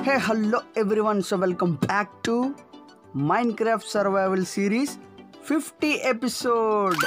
hey hello everyone so welcome back to Minecraft survival series fifty episode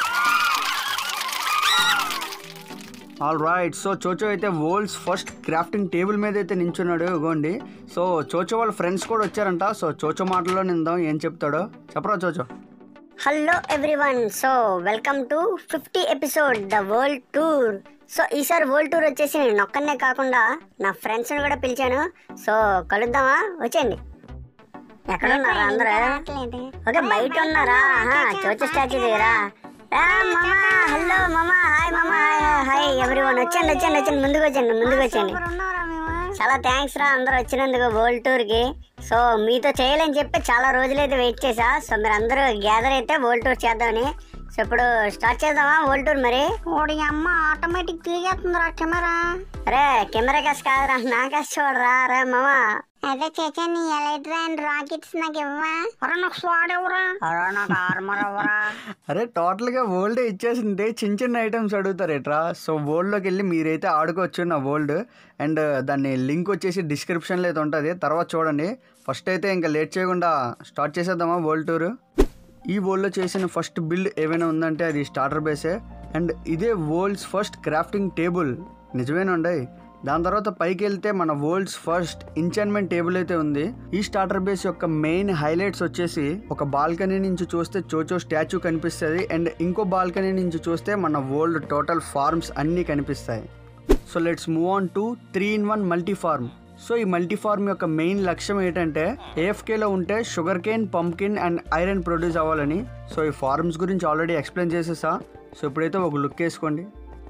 all right so చోచో అయితే world's first crafting table మీద అయితే నించున్నాడు ఇగోండి so చోచో వాళ్ళ friends కూడా వచ్చారంట సో చోచో మాటల్లో నిందాం ఏం చెప్తాడో చెప్పరా చోచో hello everyone so welcome to fifty episode the world tour so ఈసారి వరల్డ్ టూర్ వచ్చేసి నేను ఒక్కనే కాకుండా నా ఫ్రెండ్స్ని కూడా పిలిచాను సో కలుద్దామా వచ్చేయండి ఎక్కడ ఉన్నారా అందరూ ఓకే బయట ఉన్నారా చోచు స్టాచ్యూ దగ్గర రా మామా హలో మామా హాయ్ మామా హాయ్ హాయ్ ఎవ్రీవన్ వచ్చండి వచ్చండి వచ్చండి ముందుకు వచ్చండి ముందుకు వచ్చండి చాలా థ్యాంక్స్ రా అందరూ వచ్చినందుకు వరల్డ్ టూర్ కి సో మీతో చేయాలని చెప్పి చాలా రోజులైతే వెయిట్ చేసా సో మీరు అందరూ గ్యాదర్ అయితే వరల్డ్ టూర్ చేద్దామని సో ఇప్పుడు స్టార్ట్ చేద్దామా వరల్డ్ టూర్ మరి ఓడి అమ్మ ఆటోమేటిక్ తిరిగేస్తుందిరా కెమెరా అరే కెమెరా కాస్ కాదురా నా కాస్ చూడరా రే మామా అదే చేచా నీ ఎలైట్రా అండ్ రాకెట్స్ నాకు ఇవ్వా అరే నాకు స్వాడ్ ఎవరా అరే నాకు ఆర్మర్ ఎవరా అరే టోటల్గా వరల్డ్ ఇచ్చేసింది చిన్న చిన్న ఐటమ్స్ అడుగుతారు ఎట్రా సో వరల్డ్లోకి వెళ్ళి మీరైతే ఆడుకోవచ్చు నా వరల్డ్ అండ్ దాన్ని లింక్ వచ్చేసి డిస్క్రిప్షన్లో అయితే ఉంటుంది తర్వాత చూడండి ఫస్ట్ అయితే ఇంకా లేట్ చేయకుండా స్టార్ట్ చేసేద్దామా వరల్డ్ టూర్ ఈ వరల్డ్లో చేసిన ఫస్ట్ బిల్డ్ ఏమైనా ఉందంటే అది స్టార్టర్ బేసే అండ్ ఇదే వరల్డ్స్ ఫస్ట్ క్రాఫ్టింగ్ టేబుల్ నిజమేనండి దాని తర్వాత పైకి వెళ్తే మన వరల్డ్స్ ఫస్ట్ ఇంచాన్మెంట్ టేబుల్ అయితే ఉంది ఈ స్టార్టర్ బేస్ యొక్క మెయిన్ హైలైట్స్ వచ్చేసి ఒక బాల్కనీ నుంచి చూస్తే చోచో స్టాచ్యూ కనిపిస్తుంది అండ్ ఇంకో బాల్కనీ నుంచి చూస్తే మన వరల్డ్ టోటల్ ఫార్మ్స్ అన్నీ కనిపిస్తాయి so let's move on to three in one multi farm so ఈ మల్టీ ఫార్మ్ యొక్క మెయిన్ లక్ష్యం ఏంటంటే ఏఎఫ్కేలో ఉంటే sugar cane pumpkin and iron produce అవ్వాలని సో ఈ ఫార్మ్స్ గురించి ఆల్రెడీ ఎక్స్ప్లెయిన్ చేసేసా సో ఇప్పుడైతే ఒక లుక్ వేసుకోండి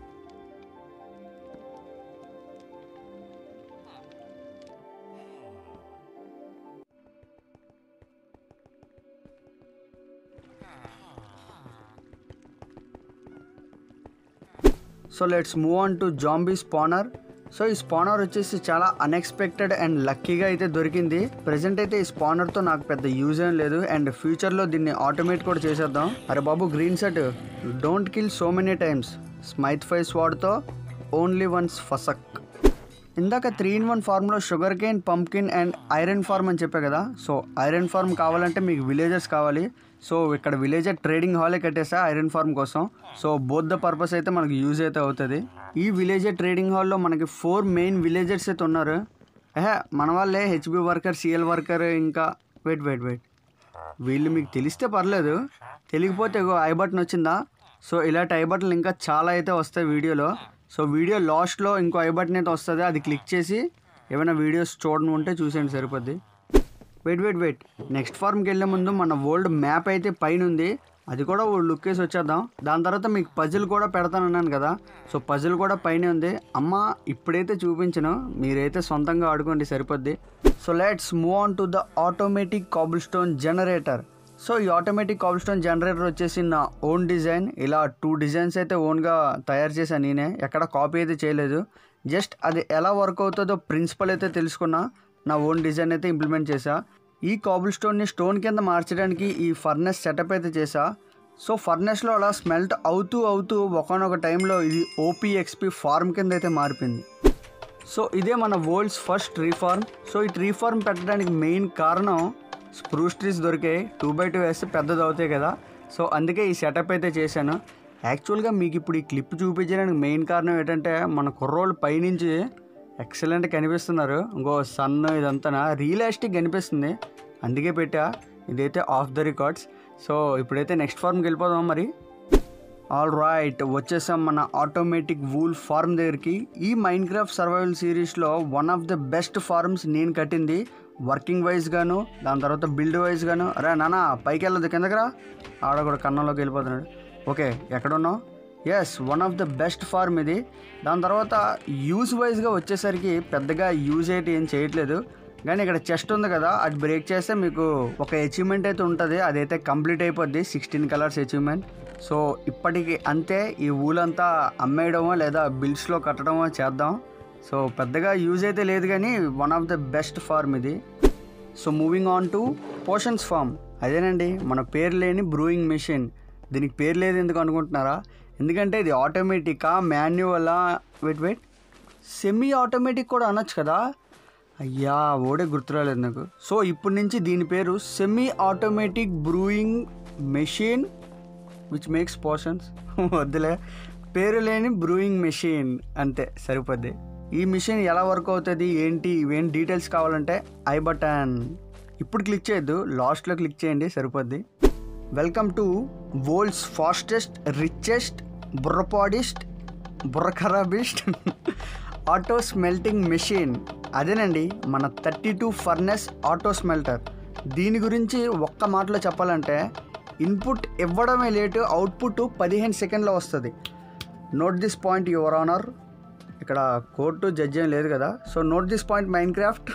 so let's move on to zombie spawner so ఈ స్పానర్ వచ్చేసి చాలా అన్ఎక్స్పెక్టెడ్ అండ్ లక్కీగా అయితే దొరికింది ప్రెసెంట్ అయితే ఈ స్పానర్తో నాకు పెద్ద యూజ్ ఏం లేదు అండ్ ఫ్యూచర్లో దీన్ని ఆటోమేట్ కూడా చేసేద్దాం అరే బాబు green set don't kill so many times smite five వాడ్తో ఓన్లీ వన్స్ ఫసక్ ఇందాక త్రీ ఇన్ వన్ ఫార్మ్లో sugar cane pumpkin and iron farm అని చెప్పా కదా సో ఐరన్ ఫార్మ్ కావాలంటే మీకు విలేజెస్ కావాలి సో ఇక్కడ విలేజర్ ట్రేడింగ్ హాలే కట్టేసా ఐరన్ ఫార్మ్ కోసం సో బోత్ ద పర్పస్ అయితే మనకి యూజ్ అయితే అవుతుంది ఈ విలేజర్ ట్రేడింగ్ హాల్లో మనకి ఫోర్ మెయిన్ విలేజర్స్ అయితే ఉన్నారు ఏహే మన వాళ్ళే హెచ్బి వర్కర్ సిఎల్ వర్కర్ ఇంకా వెయిట్ వెయిట్ వెయిట్ వీళ్ళు మీకు తెలిస్తే పర్లేదు తెలియకపోతే ఇగో ఐ బటన్ వచ్చిందా సో ఇలాంటి ఐ బటన్లు ఇంకా చాలా అయితే వస్తాయి వీడియోలో సో వీడియో లాస్ట్లో ఇంకో ఐ బటన్ అయితే వస్తుంది అది క్లిక్ చేసి ఏమైనా వీడియోస్ చూడను ఉంటే చూసేయండి సరిపోద్ది వెయిట్ వెయిట్ వెయిట్ నెక్స్ట్ ఫార్మ్కి వెళ్ళే ముందు మన వరల్డ్ మ్యాప్ అయితే పైన ఉంది అది కూడా ఓ లుక్ వేసి వచ్చేద్దాం దాని తర్వాత మీకు పజిల్ కూడా పెడతానన్నాను కదా సో పజిల్ కూడా పైనే ఉంది అమ్మ ఇప్పుడైతే చూపించను మీరైతే సొంతంగా ఆడుకోండి సరిపోద్ది so let's move on to the automatic cobble stone generator so ఈ ఆటోమేటిక్ కాబుల్ స్టోన్ జనరేటర్ వచ్చేసి నా ఓన్ డిజైన్ ఇలా టూ డిజైన్స్ అయితే ఓన్గా తయారు చేశాను నేనే ఎక్కడ కాపీ అయితే చేయలేదు జస్ట్ అది ఎలా వర్క్ అవుతుందో ప్రిన్సిపల్ అయితే తెలుసుకున్నా నా ఓన్ డిజైన్ అయితే ఇంప్లిమెంట్ చేశా ఈ కాబుల్ స్టోన్ని స్టోన్ కింద మార్చడానికి ఈ ఫర్నెస్ సెటప్ అయితే చేశా సో ఫర్నెస్లో అలా స్మెల్ట్ అవుతూ అవుతూ ఒకనొక టైంలో ఇది ఓపీఎక్స్పి ఫార్మ్ కింద అయితే మారిపోయింది సో ఇదే మన world's first tree farm so ఈ ట్రీ ఫార్మ్ పెట్టడానికి మెయిన్ కారణం స్ప్రూస్ ట్రీస్ దొరికాయి టూ బై టూ వేస్తే పెద్దది అవుతాయి కదా సో అందుకే ఈ సెటప్ అయితే చేశాను యాక్చువల్గా మీకు ఇప్పుడు ఈ క్లిప్ చూపించడానికి మెయిన్ కారణం ఏంటంటే మన కుర్రోళ్ళు పైనుంచి ఎక్సలెంట్ కనిపిస్తున్నారు ఇంకో సన్ ఇదంతా రియలిస్టిక్ కనిపిస్తుంది అందుకే పెట్టా ఇదైతే ఆఫ్ ద రికార్డ్స్ సో ఇప్పుడైతే నెక్స్ట్ ఫార్మ్కి వెళ్ళిపోదాం మరి ఆల్ రైట్ వచ్చేసాం మన ఆటోమేటిక్ వూల్ ఫార్మ్ దగ్గరికి ఈ మైండ్ క్రాఫ్ట్ సర్వైవల్ సిరీస్లో one of the best farms నేను కట్టింది వర్కింగ్ వైజ్ గాను దాని తర్వాత బిల్డ్ వైజ్ గాను అరే నాన్న పైకి వెళ్ళదు కిందకి రా ఆడ కూడా కన్నంలోకి వెళ్ళిపోతున్నాడు ఓకే ఎక్కడున్నావు yes one of the best farm ఇది దాని తర్వాత యూజ్ వైజ్గా వచ్చేసరికి పెద్దగా యూజ్ అయితే ఏం చేయట్లేదు కానీ ఇక్కడ చెస్ట్ ఉంది కదా అది బ్రేక్ చేస్తే మీకు ఒక అచీవ్మెంట్ అయితే ఉంటుంది అదైతే కంప్లీట్ అయిపోద్ది సిక్స్టీన్ కలర్స్ అచీవ్మెంట్ సో ఇప్పటికి అంతే ఈ ఊలంతా అమ్మేయడమో లేదా బిల్స్లో కట్టడమో చేద్దాం సో పెద్దగా యూజ్ అయితే లేదు కానీ one of the best farm ఇది so moving on to potions farm అదేనండి మన పేరు లేని బ్రూయింగ్ మెషిన్ దీనికి పేరు లేదు ఎందుకు అనుకుంటున్నారా ఎందుకంటే ఇది ఆటోమేటికా మాన్యువలా వెయిట్ వెయిట్ సెమీ ఆటోమేటిక్ కూడా అనొచ్చు కదా అయ్యా ఓడే గుర్తురాలేదు నాకు సో ఇప్పటి నుంచి దీని పేరు semi automatic brewing machine which makes portions వద్దులే పేరు లేని బ్రూయింగ్ మెషిన్ అంతే సరిపోద్ది ఈ మిషన్ ఎలా వర్క్ అవుతుంది ఏంటి ఇవేం డీటెయిల్స్ కావాలంటే ఐ బటన్ ఇప్పుడు క్లిక్ చేయొద్దు లాస్ట్లో క్లిక్ చేయండి సరిపోద్ది welcome to world's fastest richest బుర్రపాడిస్ట్ బుర్రఖరాబిస్ట్ ఆటో స్మెల్టింగ్ మెషిన్ అదేనండి మన thirty two furnace auto smelter దీని గురించి ఒక్క మాటలో చెప్పాలంటే ఇన్పుట్ ఇవ్వడమే లేటు అవుట్పుట్ పదిహేను సెకండ్లో వస్తుంది note this point your honour ఇక్కడ కోర్టు జడ్జి ఏం లేదు కదా so note this point Minecraft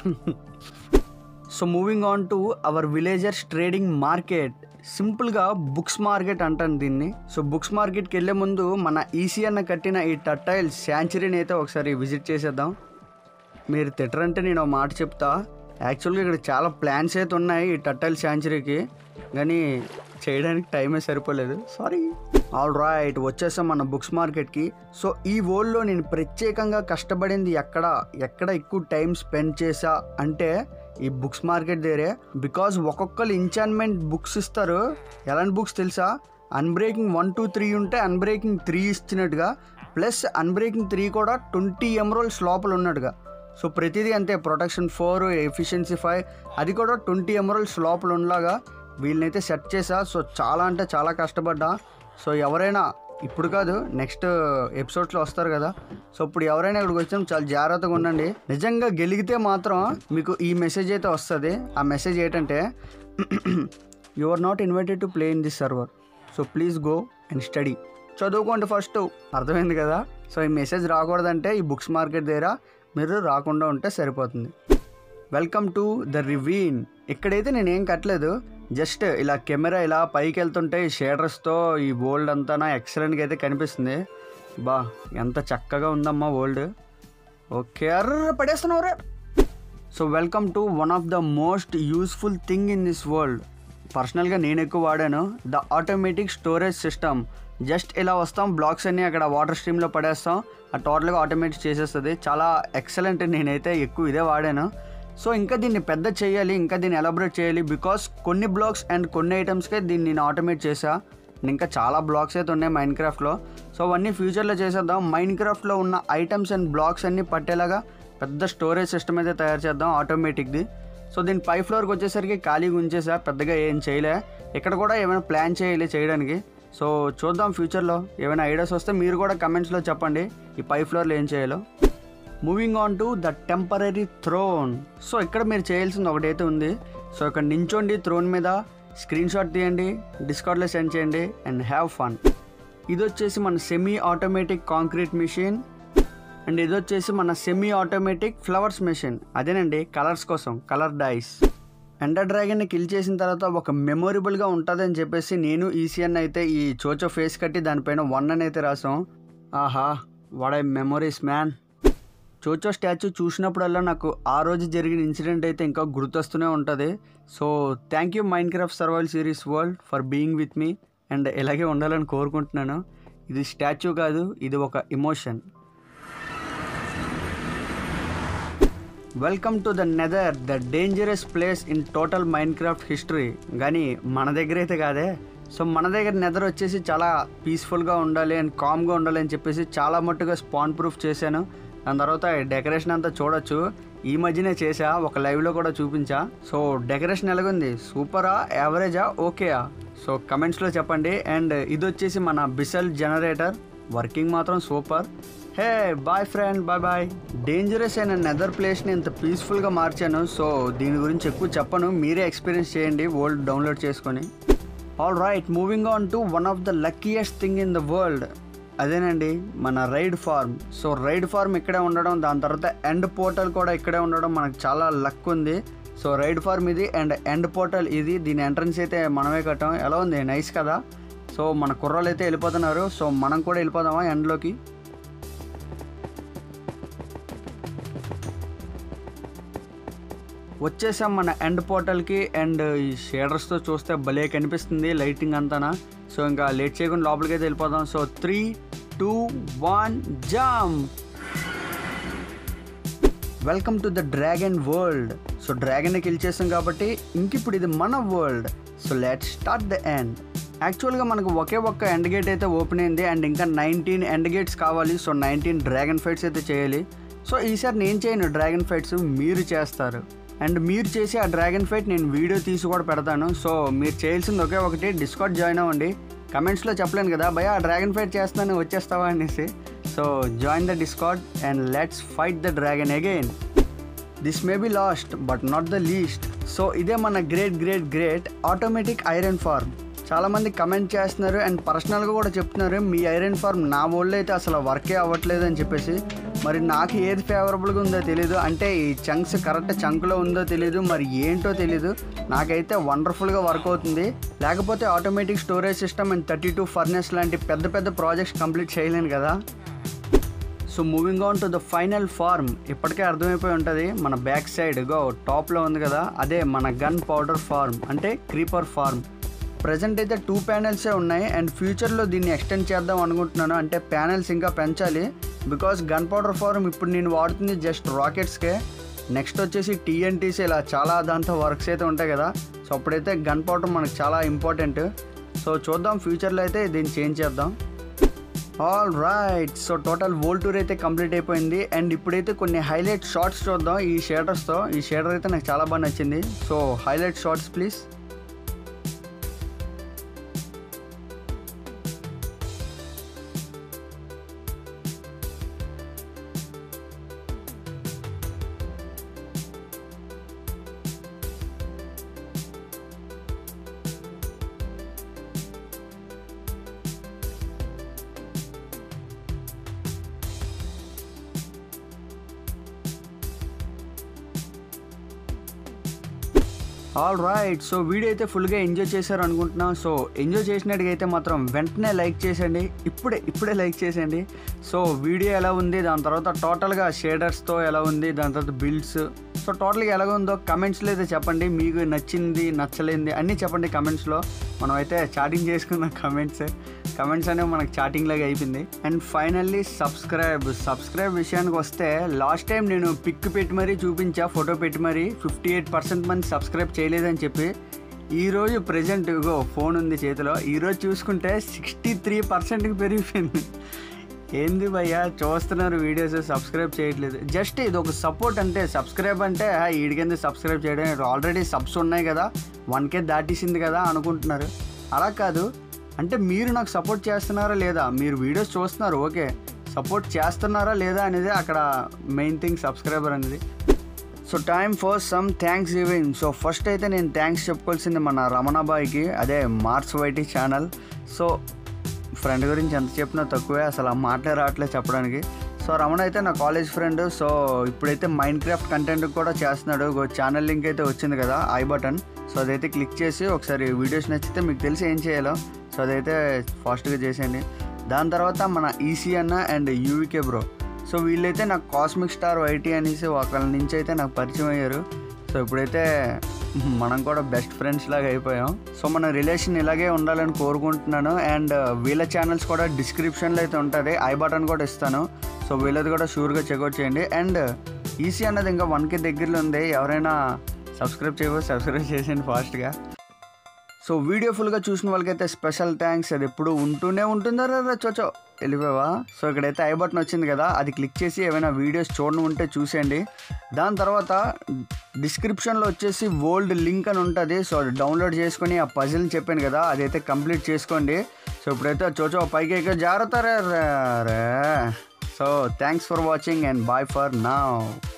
so moving on to our villagers trading market సింపుల్గా బుక్స్ మార్కెట్ అంటాను దీన్ని సో బుక్స్ మార్కెట్కి వెళ్ళే ముందు మన ఈసీ అన్న కట్టిన ఈ టట్టైల్ శాంచురీని అయితే ఒకసారి విజిట్ చేసేద్దాం మీరు తిట్టరంటే నేను ఒక మాట చెప్తా యాక్చువల్గా ఇక్కడ చాలా ప్లాన్స్ అయితే ఉన్నాయి ఈ టట్టైల్ శాంచురీకి కానీ చేయడానికి టైమే సరిపోలేదు సారీ ఆల్ రైట్ వచ్చేసాం మన బుక్స్ మార్కెట్కి సో ఈ వరల్డ్లో నేను ప్రత్యేకంగా కష్టపడింది ఎక్కడ ఎక్కడ ఎక్కువ టైం స్పెండ్ చేసా అంటే ఈ బుక్స్ మార్కెట్ దగ్గరే బికాజ్ ఒక్కొక్కరు ఇన్చాన్మెంట్ బుక్స్ ఇస్తారు ఎలాంటి బుక్స్ తెలుసా అన్బ్రేకింగ్ వన్ టూ త్రీ ఉంటే అన్బ్రేకింగ్ త్రీ ఇచ్చినట్టుగా ప్లస్ అన్బ్రేకింగ్ త్రీ కూడా ట్వంటీ ఎమరోల్స్ లోపల ఉన్నట్టుగా సో ప్రతిదీ అంతే ప్రొటెక్షన్ ఫోర్ ఎఫిషియన్సీ ఫైవ్ అది కూడా ట్వంటీ ఎమరల్స్ లోపల ఉండలాగా వీళ్ళనైతే సెట్ చేసా సో చాలా అంటే చాలా కష్టపడ్డా సో ఎవరైనా ఇప్పుడు కాదు నెక్స్ట్ ఎపిసోడ్స్లో వస్తారు కదా సో ఇప్పుడు ఎవరైనా ఇక్కడికి వచ్చినా చాలా జాగ్రత్తగా ఉండండి నిజంగా గెలిగితే మాత్రం మీకు ఈ మెసేజ్ అయితే వస్తుంది ఆ మెసేజ్ ఏంటంటే you are not invited to play in this server so please go and study చదువుకోండి ఫస్ట్ అర్థమైంది కదా సో ఈ మెసేజ్ రాకూడదంటే ఈ బుక్స్ మార్కెట్ దగ్గర మీరు రాకుండా ఉంటే సరిపోతుంది వెల్కమ్ టు ద రివీన్ ఇక్కడైతే నేనేం కట్టలేదు జస్ట్ ఇలా కెమెరా ఇలా పైకి వెళ్తుంటే ఈ షేడర్స్తో ఈ వరల్డ్ అంతా నా ఎక్సలెంట్గా అయితే కనిపిస్తుంది బా ఎంత చక్కగా ఉందమ్మా వరల్డ్ ఓకే అర్ర పడేస్తున్నావురే so welcome to one of the most useful thing in this world పర్సనల్గా నేను ఎక్కువ వాడాను the automatic storage system just ఇలా వస్తాం బ్లాక్స్ అన్ని అక్కడ వాటర్ స్ట్రీమ్లో పడేస్తాం ఆ టోటల్గా ఆటోమేటిక్ చేసేస్తుంది చాలా ఎక్సలెంట్ నేనైతే ఎక్కువ ఇదే వాడాను సో ఇంకా దీన్ని పెద్ద చేయాలి ఇంకా దీన్ని ఎలాబరేట్ చేయాలి బికాస్ కొన్ని బ్లాక్స్ అండ్ కొన్ని ఐటమ్స్కే దీన్ని నేను ఆటోమేట్ చేసా ఇంకా చాలా బ్లాక్స్ అయితే ఉన్నాయి మైండ్ క్రాఫ్ట్లో సో అవన్నీ ఫ్యూచర్లో చేసేద్దాం మైండ్ క్రాఫ్ట్లో ఉన్న ఐటమ్స్ అండ్ బ్లాక్స్ అన్నీ పట్టేలాగా పెద్ద స్టోరేజ్ సిస్టమ్ అయితే తయారు చేద్దాం ఆటోమేటిక్ది సో దీని పై ఫ్లోర్కి వచ్చేసరికి ఖాళీగా ఉంచేసా పెద్దగా ఏం చేయలే ఇక్కడ కూడా ఏమైనా ప్లాన్ చేయాలి చేయడానికి సో చూద్దాం ఫ్యూచర్లో ఏమైనా ఐడియాస్ వస్తే మీరు కూడా కమెంట్స్లో చెప్పండి ఈ పై ఫ్లోర్లో ఏం చేయాలో moving on to the temporary throne so ఇక్కడ మీరు చేయాల్సింది ఒకటైతే ఉంది సో ఇక్కడ నించోండి థ్రోన్ మీద స్క్రీన్ షాట్ తీయండి డిస్కౌంట్లో సెండ్ చేయండి అండ్ హ్యావ్ ఫన్ ఇది వచ్చేసి మన semi automatic concrete machine and ఇది వచ్చేసి మన సెమీ ఆటోమేటిక్ ఫ్లవర్స్ మెషిన్ అదేనండి కలర్స్ కోసం కలర్ డైస్ ఎండర్ డ్రాగన్ని కిల్ చేసిన తర్వాత ఒక మెమొరబుల్గా ఉంటుందని చెప్పేసి నేను ఈసీఎన్ అయితే ఈ చోచో ఫేస్ కట్టి దానిపైన వన్ అని అయితే రాసాం ఆహా వాట్ ఐ మెమొరీస్ మ్యాన్ చోచో స్టాచ్యూ చూసినప్పుడల్లా నాకు ఆ రోజు జరిగిన ఇన్సిడెంట్ అయితే ఇంకా గుర్తొస్తూనే ఉంటుంది so thank you Minecraft survival series world for being with me and ఇలాగే ఉండాలని కోరుకుంటున్నాను ఇది స్టాచ్యూ కాదు ఇది ఒక emotion welcome to the nether the dangerous place in total Minecraft history కానీ మన దగ్గర అయితే కాదే సో మన దగ్గర నెదర్ వచ్చేసి చాలా పీస్ఫుల్గా ఉండాలి అండ్ కామ్గా ఉండాలి అని చెప్పేసి చాలా మట్టుగా స్పాన్ ప్రూఫ్ చేశాను దాని తర్వాత డెకరేషన్ అంతా చూడొచ్చు ఈ మధ్యనే చేసా ఒక లైవ్లో కూడా చూపించా సో డెకరేషన్ ఎలాగుంది సూపరా యావరేజా ఓకేయా సో కమెంట్స్లో చెప్పండి అండ్ ఇది వచ్చేసి మన బిసల్ జనరేటర్ వర్కింగ్ మాత్రం super hey boy friend boy boy dangerous అయిన నెదర్ ప్లేస్ని ఇంత పీస్ఫుల్గా మార్చాను సో దీని గురించి ఎక్కువ చెప్పను మీరే ఎక్స్పీరియన్స్ చేయండి వరల్డ్ డౌన్లోడ్ చేసుకొని all right moving on to one of the luckiest thing in the world అదేనండి మన raid farm so raid farm ఇక్కడే ఉండడం దాని తర్వాత ఎండ్ పోర్టల్ కూడా ఇక్కడే ఉండడం మనకు చాలా లక్ ఉంది సో రైడ్ ఫార్మ్ ఇది అండ్ ఎండ్ పోర్టల్ ఇది దీని ఎంట్రన్స్ అయితే మనమే కట్టాం ఎలా ఉంది నైస్ కదా సో మన కుర్రోళ్ళు అయితే వెళ్ళిపోతున్నారు సో మనం కూడా వెళ్ళిపోదామా ఎండ్లోకి వచ్చేసాం మన ఎండ్ పోర్టల్కి అండ్ ఈ షేడర్స్తో చూస్తే భలే కనిపిస్తుంది లైటింగ్ అంతానా సో ఇంకా లేట్ చేయకుండా లోపలికి అయితే వెళ్ళిపోదాం so three two one jam welcome to the dragon world so డ్రాగన్ని కిల్ చేసాం కాబట్టి ఇంక ఇప్పుడు ఇది మన world so let start the end యాక్చువల్గా మనకు ఒకే ఒక్క ఎండ్ గేట్ అయితే ఓపెన్ అయింది అండ్ ఇంకా నైన్టీన్ ఎండ్ గేట్స్ కావాలి సో నైన్టీన్ డ్రాగన్ ఫైట్స్ అయితే చేయాలి సో ఈసారి నేను చేయను డ్రాగన్ ఫైట్స్ మీరు చేస్తారు అండ్ మీరు చేసి ఆ డ్రాగన్ ఫైట్ నేను వీడియో తీసి కూడా పెడతాను సో మీరు చేయాల్సింది ఒకే ఒకటి డిస్కౌట్ జాయిన్ అవ్వండి కమెంట్స్లో చెప్పలేను కదా భయ ఆ డ్రాగన్ ఫైట్ చేస్తాను వచ్చేస్తావా అనేసి so join the Discord and let's fight the dragon again this may be last but not the least so ఇదే మన great great great automatic iron farm చాలామంది కమెంట్ చేస్తున్నారు అండ్ పర్సనల్గా కూడా చెప్తున్నారు మీ ఐరన్ ఫార్మ్ నా ఓల్డ్ అయితే అసలు వర్కే అవ్వట్లేదు అని చెప్పేసి మరి నాకు ఏది ఫేవరబుల్గా ఉందో తెలియదు అంటే ఈ చంక్స్ కరెక్ట్ చంక్లో ఉందో తెలియదు మరి ఏంటో తెలియదు నాకైతే వండర్ఫుల్గా వర్క్ అవుతుంది లేకపోతే automatic storage system and thirty two furnace లాంటి పెద్ద పెద్ద ప్రాజెక్ట్స్ కంప్లీట్ చేయలేను కదా so moving on to the final farm ఇప్పటికే అర్థమైపోయి ఉంటుంది మన బ్యాక్ సైడ్ గో టాప్లో ఉంది కదా అదే మన గన్ పౌడర్ ఫార్మ్ అంటే క్రీపర్ ఫార్మ్ ప్రజెంట్ అయితే టూ ప్యానెల్సే ఉన్నాయి అండ్ ఫ్యూచర్లో దీన్ని ఎక్స్టెండ్ చేద్దాం అనుకుంటున్నాను అంటే ప్యానెల్స్ ఇంకా పెంచాలి బికాస్ గన్ పౌడర్ ఫార్మ్ ఇప్పుడు నేను వాడుతుంది జస్ట్ రాకెట్స్కే నెక్స్ట్ వచ్చేసి టీఎన్టీసీ ఇలా చాలా దాంతో వర్క్స్ అయితే ఉంటాయి కదా సో అప్పుడైతే గన్ పౌడర్ మనకు చాలా ఇంపార్టెంట్ సో చూద్దాం ఫ్యూచర్లో అయితే దీన్ని చేంజ్ చేద్దాం all right so total whole tour అయితే కంప్లీట్ అయిపోయింది అండ్ ఇప్పుడైతే కొన్ని హైలైట్ షార్ట్స్ చూద్దాం ఈ షేడర్స్తో ఈ షేడర్ అయితే నాకు చాలా బాగా నచ్చింది so highlight shorts please all right so video అయితే ఫుల్గా ఎంజాయ్ చేశారు అనుకుంటున్నా సో ఎంజాయ్ చేసినట్టుగా అయితే మాత్రం వెంటనే లైక్ చేసేయండి ఇప్పుడే ఇప్పుడే లైక్ చేసేయండి సో వీడియో ఎలా ఉంది దాని తర్వాత టోటల్గా షేడర్స్తో ఎలా ఉంది దాని తర్వాత బిల్డ్స్ సో టోటల్గా ఎలా ఉందో కమెంట్స్లో అయితే చెప్పండి మీకు నచ్చింది నచ్చలేంది అన్నీ చెప్పండి కమెంట్స్లో మనం అయితే చాటింగ్ చేసుకున్న కమెంట్స్ కమెంట్స్ అనేవి మనకు చాటింగ్ లాగా అయిపోయింది అండ్ ఫైనల్లీ సబ్స్క్రైబ్ సబ్స్క్రైబ్ విషయానికి వస్తే లాస్ట్ టైం నేను పిక్ పెట్టి మరీ చూపించా ఫోటో పెట్టి మరీ ఫిఫ్టీ ఎయిట్ పర్సెంట్ మంది సబ్స్క్రైబ్ చేయలేదని చెప్పి ఈరోజు ప్రజెంట్ ఇగో ఫోన్ ఉంది చేతిలో ఈరోజు చూసుకుంటే సిక్స్టీ త్రీ పర్సెంట్కి పెరిగిపోయింది ఏంది భయ్యా చూస్తున్నారు వీడియోస్ సబ్స్క్రైబ్ చేయట్లేదు జస్ట్ ఇది ఒక సపోర్ట్ అంటే సబ్స్క్రైబ్ అంటే "ఆ, ఈడికెందుకు సబ్స్క్రైబ్ చేయడం ఆల్రెడీ సబ్స్ ఉన్నాయి కదా వన్ కే దాటేసింది కదా అనుకుంటున్నారు అలా కాదు అంటే మీరు నాకు సపోర్ట్ చేస్తున్నారా లేదా మీరు వీడియోస్ చూస్తున్నారు ఓకే సపోర్ట్ చేస్తున్నారా లేదా అనేది అక్కడ మెయిన్ థింగ్ సబ్స్క్రైబర్ అనేది so time for some thanksgiving so first అయితే నేను థ్యాంక్స్ చెప్పుకోవాల్సింది మన రమణాబాయికి అదే Marks YT channel so friend గురించి ఎంత చెప్పినా తక్కువే అసలు ఆ మాటలే రావట్లేదు చెప్పడానికి సో రమణ అయితే నా కాలేజ్ ఫ్రెండ్ సో ఇప్పుడైతే మైండ్ క్రాఫ్ట్ కంటెంట్ కూడా చేస్తున్నాడు ఛానల్ లింక్ అయితే వచ్చింది కదా ఐ బటన్ సో అదైతే క్లిక్ చేసి ఒకసారి వీడియోస్ నచ్చితే మీకు తెలిసి ఏం చేయాలో సో అదైతే ఫాస్ట్గా చేసేయండి దాని తర్వాత మన ఈసీ అన్న అండ్ యూవికే బ్రో సో వీళ్ళైతే నాకు కాస్మిక్ స్టార్ వైటీ అనేసి ఒకళ్ళ నుంచి అయితే నాకు పరిచయం అయ్యారు సో ఇప్పుడైతే మనం కూడా బెస్ట్ ఫ్రెండ్స్ లాగా అయిపోయాం సో మన రిలేషన్ ఇలాగే ఉండాలని కోరుకుంటున్నాను అండ్ వీళ్ళ ఛానల్స్ కూడా డిస్క్రిప్షన్లో అయితే ఉంటుంది ఐ బటన్ కూడా ఇస్తాను సో వీళ్ళది కూడా షూర్గా చెక్అవుట్ చేయండి అండ్ ఈసీ అన్నది ఇంకా వన్కి దగ్గరలో ఉంది ఎవరైనా సబ్స్క్రైబ్ చేయబోతే సబ్స్క్రైబ్ చేసేయండి ఫాస్ట్గా సో వీడియో ఫుల్గా చూసిన వాళ్ళకైతే స్పెషల్ థ్యాంక్స్ అది ఎప్పుడు ఉంటూనే ఉంటుందా రా చోచో వెళ్ళిపోవా సో ఇక్కడైతే ఐ బటన్ వచ్చింది కదా అది క్లిక్ చేసి ఏమైనా వీడియోస్ చూడడం ఉంటే చూసేయండి దాని తర్వాత డిస్క్రిప్షన్లో వచ్చేసి ఓల్డ్ లింక్ అని ఉంటుంది సో అది డౌన్లోడ్ చేసుకొని ఆ పజిల్ని చెప్పాను కదా అదైతే కంప్లీట్ చేసుకోండి సో ఇప్పుడైతే చోచో పైకి ఎక్క జాగ్రత్త రే so thanks for watching and bye for నా